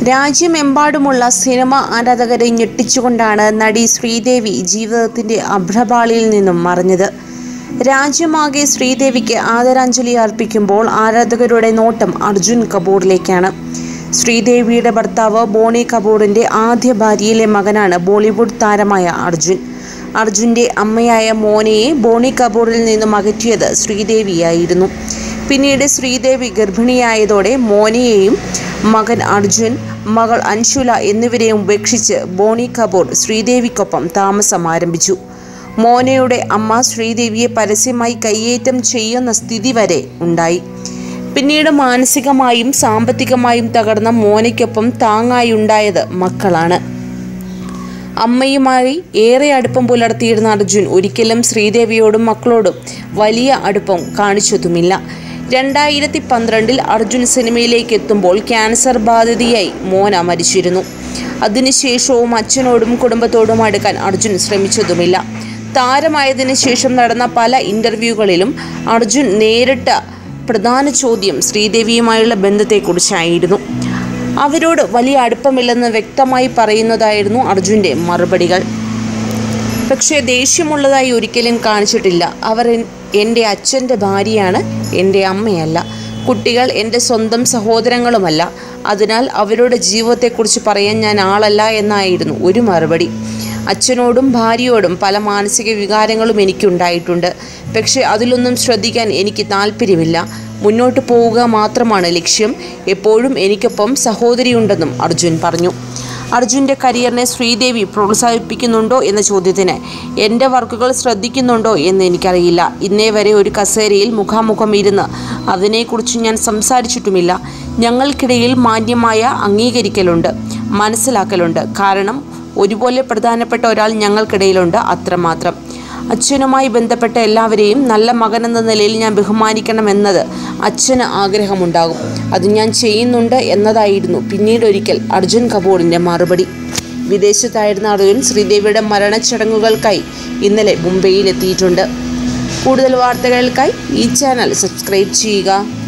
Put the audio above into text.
രാജ്യമെമ്പാടുമുള്ള സിനിമ ആരാധകരെ ഞെട്ടിച്ചുകൊണ്ടാണ് നടി ശ്രീദേവി ജീവിതത്തിന്റെ അഭ്രപാളിയിൽ നിന്നും മറഞ്ഞത് രാജ്യമാകെ ശ്രീദേവിക്ക് ആദരാഞ്ജലി അർപ്പിക്കുമ്പോൾ ആരാധകരുടെ നോട്ടം അർജുൻ കപൂറിലേക്കാണ് ശ്രീദേവിയുടെ ഭർത്താവ് ബോണി കപൂറിന്റെ ആദ്യ ഭാര്യയിലെ മകനാണ് ബോളിവുഡ് താരമായ അർജുൻ അർജുന്റെ അമ്മയായ മോനയെ ബോണി കപൂറിൽ നിന്നും അകറ്റിയത് ശ്രീദേവിയായിരുന്നു പിന്നീട് ശ്രീദേവി ഗർഭിണിയായതോടെ മോനയെയും മകൻ അർജുൻ മകൾ അൻഷുല എന്നിവരെയും ഉപേക്ഷിച്ച് ബോണി കപൂർ ശ്രീദേവിക്കൊപ്പം താമസം ആരംഭിച്ചു മോനയുടെ അമ്മ ശ്രീദേവിയെ പരസ്യമായി കയ്യേറ്റം ചെയ്യുന്ന സ്ഥിതി വരെ ഉണ്ടായി പിന്നീട് മാനസികമായും സാമ്പത്തികമായും തകർന്ന മോനയ്ക്കൊപ്പം താങ്ങായി ഉണ്ടായത് മക്കളാണ് അമ്മയുമായി ഏറെ അടുപ്പം പുലർത്തിയിരുന്ന അർജുൻ ഒരിക്കലും ശ്രീദേവിയോടും മക്കളോടും വലിയ അടുപ്പം കാണിച്ചതുമില്ല രണ്ടായിരത്തി പന്ത്രണ്ടിൽ അർജുൻ സിനിമയിലേക്ക് എത്തുമ്പോൾ ക്യാൻസർ ബാധിതയായി മോന മരിച്ചിരുന്നു അതിനുശേഷവും അച്ഛനോടും കുടുംബത്തോടും അടുക്കാൻ അർജുൻ ശ്രമിച്ചതുമില്ല താരമായതിനു ശേഷം നടന്ന പല ഇൻ്റർവ്യൂകളിലും അർജുൻ നേരിട്ട പ്രധാന ചോദ്യം ശ്രീദേവിയുമായുള്ള ബന്ധത്തെക്കുറിച്ചായിരുന്നു അവരോട് വലിയ അടുപ്പമില്ലെന്ന് വ്യക്തമായി പറയുന്നതായിരുന്നു അർജുൻ്റെ മറുപടികൾ പക്ഷേ ദേഷ്യമുള്ളതായി ഒരിക്കലും കാണിച്ചിട്ടില്ല അവർ എൻ- എൻ്റെ അച്ഛൻ്റെ ഭാര്യയാണ് എൻ്റെ അമ്മയല്ല കുട്ടികൾ എൻ്റെ സ്വന്തം സഹോദരങ്ങളുമല്ല അതിനാൽ അവരുടെ ജീവിതത്തെക്കുറിച്ച് പറയാൻ ഞാൻ ആളല്ല എന്നായിരുന്നു ഒരു മറുപടി അച്ഛനോടും ഭാര്യയോടും പല മാനസിക വികാരങ്ങളും എനിക്കുണ്ടായിട്ടുണ്ട് പക്ഷേ അതിലൊന്നും ശ്രദ്ധിക്കാൻ എനിക്ക് താല്പര്യമില്ല മുന്നോട്ട് പോവുക മാത്രമാണ് ലക്ഷ്യം എപ്പോഴും എനിക്കൊപ്പം സഹോദരിയുണ്ടെന്നും അർജുൻ പറഞ്ഞു അർജുൻ്റെ കരിയറിനെ ശ്രീദേവി പ്രോത്സാഹിപ്പിക്കുന്നുണ്ടോ എന്ന ചോദ്യത്തിന് എൻ്റെ വർക്കുകൾ ശ്രദ്ധിക്കുന്നുണ്ടോ എന്ന് എനിക്കറിയില്ല ഇന്നേ വരെ ഒരു കസേരയിൽ മുഖാമുഖം ഇരുന്ന് അതിനെക്കുറിച്ച് ഞാൻ സംസാരിച്ചിട്ടുമില്ല ഞങ്ങൾക്കിടയിൽ മാന്യമായ അംഗീകരിക്കലുണ്ട് മനസ്സിലാക്കലുണ്ട് കാരണം ഒരുപോലെ പ്രധാനപ്പെട്ട ഒരാൾ ഞങ്ങൾക്കിടയിലുണ്ട് അത്രമാത്രം അച്ഛനുമായി ബന്ധപ്പെട്ട എല്ലാവരെയും നല്ല മകനെന്ന നിലയിൽ ഞാൻ ബഹുമാനിക്കണമെന്നത് അച്ഛന് ആഗ്രഹമുണ്ടാകും അത് ഞാൻ ചെയ്യുന്നുണ്ട് എന്നതായിരുന്നു പിന്നീട് ഒരിക്കൽ അർജുൻ കപൂറിൻ്റെ മറുപടി വിദേശത്തായിരുന്ന അർജുൻ ശ്രീദേവിയുടെ മരണച്ചടങ്ങുകൾക്കായി ഇന്നലെ മുംബൈയിൽ എത്തിയിട്ടുണ്ട് കൂടുതൽ വാർത്തകൾക്കായി ഈ ചാനൽ സബ്സ്ക്രൈബ് ചെയ്യുക